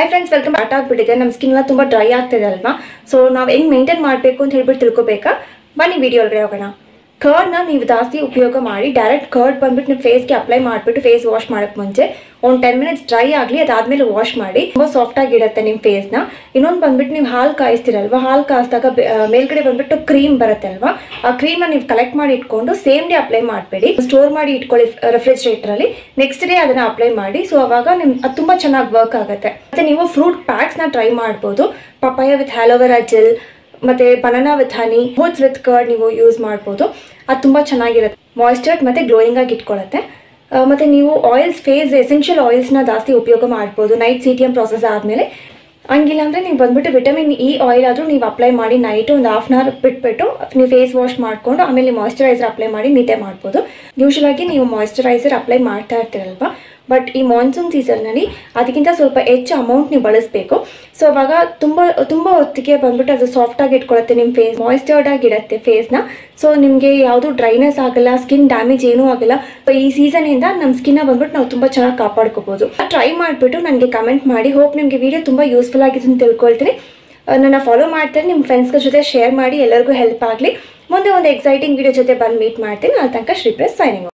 hi friends welcome bat ಆಗ್ಬಿಟ್ಟಿದೆ ನಮ್ಮ skin ಎಲ್ಲ ತುಂಬ ಡ್ರೈ ಆಗ್ತಿದೆ ಅಲ್ವಾ ಸೊ ನಾವು ಹೆಂಗೆ ಮೇಂಟೈನ್ ಮಾಡಬೇಕು ಅಂತ ಹೇಳ್ಬಿಟ್ಟು ತಿಳ್ಕೊಬೇಕಾ ಬನ್ನಿ ವಿಡಿಯೋ ಒಳಗಡೆ ಹೋಗೋಣ ಕರ್ಡ್ನ ನೀವು ಜಾಸ್ತಿ ಉಪಯೋಗ ಮಾಡಿ ಡೈರೆಕ್ಟ್ ಕರ್ಡ್ ಬಂದ್ಬಿಟ್ಟು ನೀವು ಫೇಸ್ಗೆ ಅಪ್ಲೈ ಮಾಡಿಬಿಟ್ಟು ಫೇಸ್ ವಾಶ್ ಮಾಡೋಕ್ಕೆ ಮುಂಚೆ ಒಂದು ಟೆನ್ ಮಿನಿಟ್ಸ್ ಡ್ರೈ ಆಗಲಿ ಅದಾದಮೇಲೆ ವಾಶ್ ಮಾಡಿ ತುಂಬ ಸಾಫ್ಟ್ ಆಗಿರುತ್ತೆ ನಿಮ್ಮ ಫೇಸ್ನ ಇನ್ನೊಂದು ಬಂದ್ಬಿಟ್ಟು ನೀವು ಹಾಲು ಕಾಯಿಸ್ತೀರಲ್ವಾ ಹಾಲು ಕಾಯಿಸಿದಾಗ ಬೆ- ಆ, ಮೇಲ್ಗಡೆ ಬಂದ್ಬಿಟ್ಟು ಕ್ರೀಮ್ ಬರುತ್ತೆ ಅಲ್ವಾ ಆ ಕ್ರೀಮ್ನ ನೀವು ಕಲೆಕ್ಟ್ ಮಾಡಿ ಇಟ್ಕೊಂಡು ಸೇಮ್ ಡೇ ಅಪ್ಲೈ ಮಾಡಬೇಡಿ ಸ್ಟೋರ್ ಮಾಡಿ ಇಟ್ಕೊಳ್ಳಿ ರೆಫ್ರಿಜರೇಟರಲ್ಲಿ ನೆಕ್ಸ್ಟ್ ಡೇ ಅದನ್ನ ಅಪ್ಲೈ ಮಾಡಿ ಸೊ ಅವಾಗ ನಿಮ್ ಅದು ತುಂಬ ಚೆನ್ನಾಗಿ ವರ್ಕ್ ಆಗುತ್ತೆ ಮತ್ತೆ ನೀವು ಫ್ರೂಟ್ ಪ್ಯಾಕ್ಸ್ನ ಟ್ರೈ ಮಾಡ್ಬೋದು ಪಪಾಯ ವಿತ್ ಹ್ಯಾಲೋವೆರಾ ಜೆಲ್ ಮತ್ತೆ banana with honey oats with curd ನೀವು ಯೂಸ್ ಮಾಡ್ಬೋದು ಅದು ತುಂಬ ಚೆನ್ನಾಗಿರುತ್ತೆ ಮಾಯ್ಸ್ಚರ್ಡ್ ಮತ್ತೆ ಗ್ಲೋಯಿಂಗ್ ಆಗಿ ಇಟ್ಕೊಳ್ಳುತ್ತೆ ಆ, ಮತ್ತೆ ನೀವು ಆಯಿಲ್ಸ್ ಫೇಸ್ ಎಸೆನ್ಷಿಯಲ್ ಆಯಿಲ್ಸ್ನ ಜಾಸ್ತಿ ಉಪಯೋಗ ಮಾಡ್ಬೋದು night C T M process ಆದಮೇಲೆ ಹಂಗಿಲ್ಲ ಅಂದರೆ ನೀವು ಬಂದ್ಬಿಟ್ಟು ವಿಟಮಿನ್ ಇ ಆಯಿಲ್ ಆದರೂ ನೀವು ಅಪ್ಲೈ ಮಾಡಿ ನೈಟು ಒಂದು ಹಾಫ್ ಆನ್ ಅವರ್ ಬಿಟ್ಬಿಟ್ಟು ನೀವು ಫೇಸ್ ವಾಶ್ ಮಾಡಿಕೊಂಡು ಆಮೇಲೆ ಮಾಯ್ಶ್ಚರೈಸರ್ ಅಪ್ಲೈ ಮಾಡಿ ನಿದ್ದೆ ಮಾಡ್ಬೋದು ಯೂಶಲಾಗಿ ನೀವು ಮಾಯ್ಶ್ಚರೈಸರ್ ಅಪ್ಲೈ ಮಾಡ್ತಾ ಇರ್ತೀರಲ್ವಾ ಬಟ್ ಈ ಮಾನ್ಸೂನ್ ಸೀಸನ್ನಲ್ಲಿ ಅದಕ್ಕಿಂತ ಸ್ವಲ್ಪ ಹೆಚ್ಚು ಅಮೌಂಟ್ ನೀವು ಬಳಸಬೇಕು ಸೊ ಅವಾಗ ತುಂಬ ತುಂಬ ಹೊತ್ತಿಗೆ ಬಂದ್ಬಿಟ್ಟು ಅದು ಸಾಫ್ಟಾಗಿ ಇಟ್ಕೊಳ್ಳುತ್ತೆ ನಿಮ್ಮ ಫೇಸ್ ಮಾಯ್ಸ್ಚರ್ಡ್ ಆಗಿಡುತ್ತೆ ಫೇಸ್ನ ಸೊ ನಿಮಗೆ ಯಾವುದು ಡ್ರೈನೆಸ್ ಆಗಲ್ಲ ಸ್ಕಿನ್ ಡ್ಯಾಮೇಜ್ ಏನೂ ಆಗಲ್ಲ ಸೊ ಈ ಸೀಸನಿಂದ ನಮ್ಮ ಸ್ಕಿನ್ನ ಬಂದ್ಬಿಟ್ಟು ನಾವು ತುಂಬ ಚೆನ್ನಾಗಿ ಕಾಪಾಡ್ಕೋಬೋದು ಟ್ರೈ ಮಾಡಿಬಿಟ್ಟು ನನಗೆ ಕಮೆಂಟ್ ಮಾಡಿ ಹೋಪ್ ನಿಮಗೆ ವಿಡಿಯೋ ತುಂಬ ಯೂಸ್ಫುಲ್ ಆಗಿದೆ ಅಂತ ತಿಳ್ಕೊಳ್ತೀನಿ ಆ, ನನ್ನ ಫಾಲೋ ಮಾಡ್ತೀನಿ ನಿಮ್ಮ ಫ್ರೆಂಡ್ಸ್ಗಳ ಜೊತೆ ಶೇರ್ ಮಾಡಿ ಎಲ್ಲರಿಗೂ ಹೆಲ್ಪ್ ಆಗಲಿ ಮುಂದೆ ಒಂದು ಎಕ್ಸೈಟಿಂಗ್ ವಿಡಿಯೋ ಜೊತೆ ಬಂದು ಮೀಟ್ ಮಾಡ್ತೀನಿ ಅಲ್ಲಿ ತನಕ ಶ್ರೀಪ್ರೆಸ್ ಸೈನಿಂಗ್